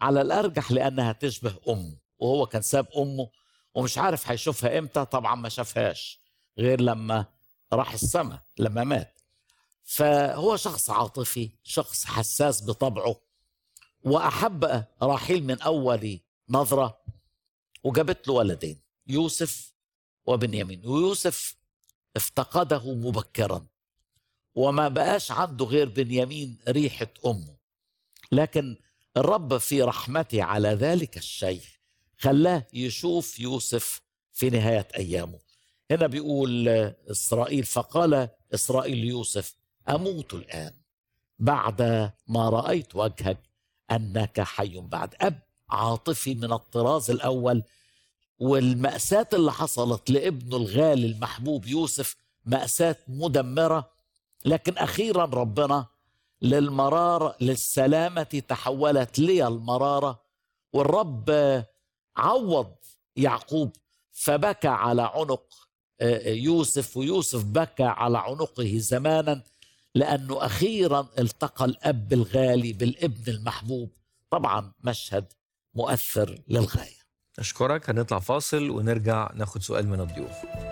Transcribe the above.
على الأرجح لأنها تشبه أمه وهو كان ساب أمه ومش عارف هيشوفها إمتى طبعا ما شافهاش غير لما راح السماء لما مات فهو شخص عاطفي شخص حساس بطبعه وأحب راحيل من أول نظرة وجابت له ولدين يوسف وبنيامين ويوسف افتقده مبكرا وما بقاش عنده غير بنيامين ريحة أمه لكن الرب في رحمته على ذلك الشيء خلاه يشوف يوسف في نهاية أيامه هنا بيقول إسرائيل فقال إسرائيل ليوسف أموت الآن بعد ما رأيت وجهك أنك حي بعد أب عاطفي من الطراز الأول والمأساة اللي حصلت لابنه الغالي المحبوب يوسف مأساة مدمرة لكن أخيرا ربنا للمرارة للسلامة تحولت لي المرارة والرب عوض يعقوب فبكى على عنق يوسف ويوسف بكى على عنقه زمانا لأنه أخيرا التقى الأب الغالي بالابن المحبوب طبعا مشهد مؤثر للغاية أشكرك هنطلع فاصل ونرجع ناخد سؤال من الضيوف